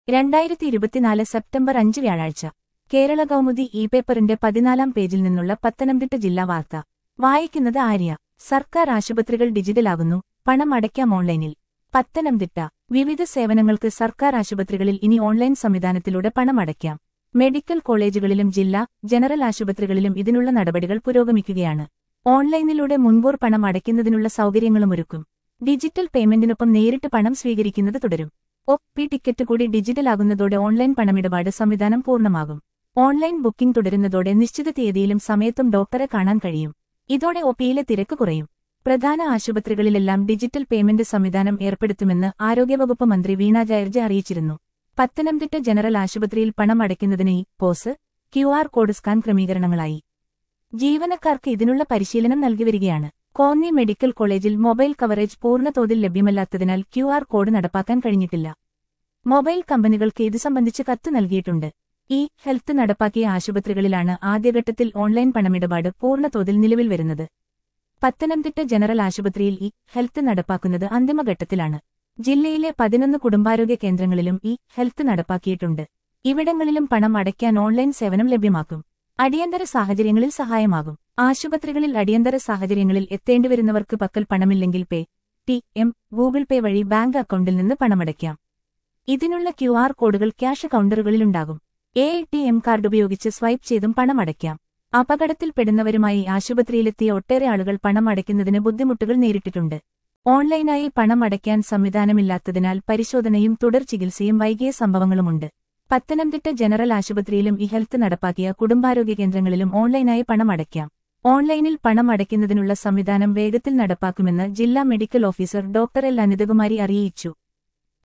രണ്ടായിരത്തി ഇരുപത്തിനാല് സെപ്റ്റംബർ അഞ്ച് വ്യാഴാഴ്ച കേരള കൗമുദി ഇ പേപ്പറിന്റെ പതിനാലാം പേജിൽ നിന്നുള്ള പത്തനംതിട്ട ജില്ലാ വാർത്ത വായിക്കുന്നത് ആര്യ സർക്കാർ ആശുപത്രികൾ ഡിജിറ്റലാകുന്നു പണം അടയ്ക്കാം ഓൺലൈനിൽ പത്തനംതിട്ട വിവിധ സേവനങ്ങൾക്ക് സർക്കാർ ആശുപത്രികളിൽ ഇനി ഓൺലൈൻ സംവിധാനത്തിലൂടെ പണം അടയ്ക്കാം മെഡിക്കൽ കോളേജുകളിലും ജില്ലാ ജനറൽ ആശുപത്രികളിലും ഇതിനുള്ള നടപടികൾ പുരോഗമിക്കുകയാണ് ഓൺലൈനിലൂടെ മുൻകൂർ പണം അടയ്ക്കുന്നതിനുള്ള സൗകര്യങ്ങളുമൊരുക്കും ഡിജിറ്റൽ പേയ്മെന്റിനൊപ്പം നേരിട്ട് പണം സ്വീകരിക്കുന്നത് തുടരും ഒ പി ടിക്കറ്റ് കൂടി ഡിജിറ്റലാകുന്നതോടെ ഓൺലൈൻ പണമിടപാട് സംവിധാനം പൂർണ്ണമാകും ഓൺലൈൻ ബുക്കിംഗ് തുടരുന്നതോടെ നിശ്ചിത തീയതിയിലും സമയത്തും ഡോക്ടറെ കാണാൻ കഴിയും ഇതോടെ ഒപിയിലെ തിരക്ക് കുറയും പ്രധാന ആശുപത്രികളിലെല്ലാം ഡിജിറ്റൽ പേയ്മെന്റ് സംവിധാനം ഏർപ്പെടുത്തുമെന്ന് ആരോഗ്യവകുപ്പ് മന്ത്രി വീണ ജയർജ അറിയിച്ചിരുന്നു പത്തനംതിട്ട ജനറൽ ആശുപത്രിയിൽ പണം അടയ്ക്കുന്നതിന് ഈ POS Q R code scan ക്രമീകരണങ്ങളായി ജീവനക്കാർക്ക് ഇതിനുള്ള പരിശീലനം നൽകിവരികയാണ് കോന്നി മെഡിക്കൽ കോളേജിൽ മൊബൈൽ കവറേജ് പൂർണ്ണതോതിൽ ലഭ്യമല്ലാത്തതിനാൽ ക്യു ആർ കോഡ് നടപ്പാക്കാൻ കഴിഞ്ഞിട്ടില്ല മൊബൈൽ കമ്പനികൾക്ക് ഇത് സംബന്ധിച്ച് കത്ത് നൽകിയിട്ടുണ്ട് ഈ ഹെൽത്ത് നടപ്പാക്കിയ ആശുപത്രികളിലാണ് ആദ്യഘട്ടത്തിൽ ഓൺലൈൻ പണമിടപാട് പൂർണ്ണതോതിൽ നിലവിൽ വരുന്നത് പത്തനംതിട്ട ജനറൽ ആശുപത്രിയിൽ ഈ ഹെൽത്ത് നടപ്പാക്കുന്നത് അന്തിമഘട്ടത്തിലാണ് ജില്ലയിലെ പതിനൊന്ന് കുടുംബാരോഗ്യ കേന്ദ്രങ്ങളിലും ഈ ഹെൽത്ത് നടപ്പാക്കിയിട്ടുണ്ട് ഇവിടങ്ങളിലും പണം അടയ്ക്കാൻ ഓൺലൈൻ സേവനം ലഭ്യമാക്കും അടിയന്തര സാഹചര്യങ്ങളിൽ സഹായമാകും ആശുപത്രികളിൽ അടിയന്തര സാഹചര്യങ്ങളിൽ എത്തേണ്ടിവരുന്നവർക്ക് പക്കൽ പണമില്ലെങ്കിൽ Paytm Google pay വഴി ബാങ്ക് അക്കൗണ്ടിൽ നിന്ന് പണമടയ്ക്കാം ഇതിനുള്ള ക്യു ആർ കോഡുകൾ ക്യാഷ് കൗണ്ടറുകളിലുണ്ടാകും എ ടി എം കാർഡ് ഉപയോഗിച്ച് സ്വൈപ്പ് ചെയ്തും പണം അടയ്ക്കാം അപകടത്തിൽപ്പെടുന്നവരുമായി ആശുപത്രിയിലെത്തിയ ഒട്ടേറെ ആളുകൾ പണം അടയ്ക്കുന്നതിന് ബുദ്ധിമുട്ടുകൾ നേരിട്ടിട്ടുണ്ട് ഓൺലൈനായി പണം അടയ്ക്കാൻ സംവിധാനമില്ലാത്തതിനാൽ പരിശോധനയും തുടർ ചികിത്സയും വൈകിയ സംഭവങ്ങളുമുണ്ട് പത്തനംതിട്ട ജനറൽ ആശുപത്രിയിലും ഈ ഹെൽത്ത് നടപ്പാക്കിയ കുടുംബാരോഗ്യ കേന്ദ്രങ്ങളിലും ഓൺലൈനായി പണം അടയ്ക്കാം ഓൺലൈനിൽ പണം അടയ്ക്കുന്നതിനുള്ള സംവിധാനം വേഗത്തിൽ നടപ്പാക്കുമെന്ന് ജില്ലാ medical officer doctor L Anithakumari അറിയിച്ചു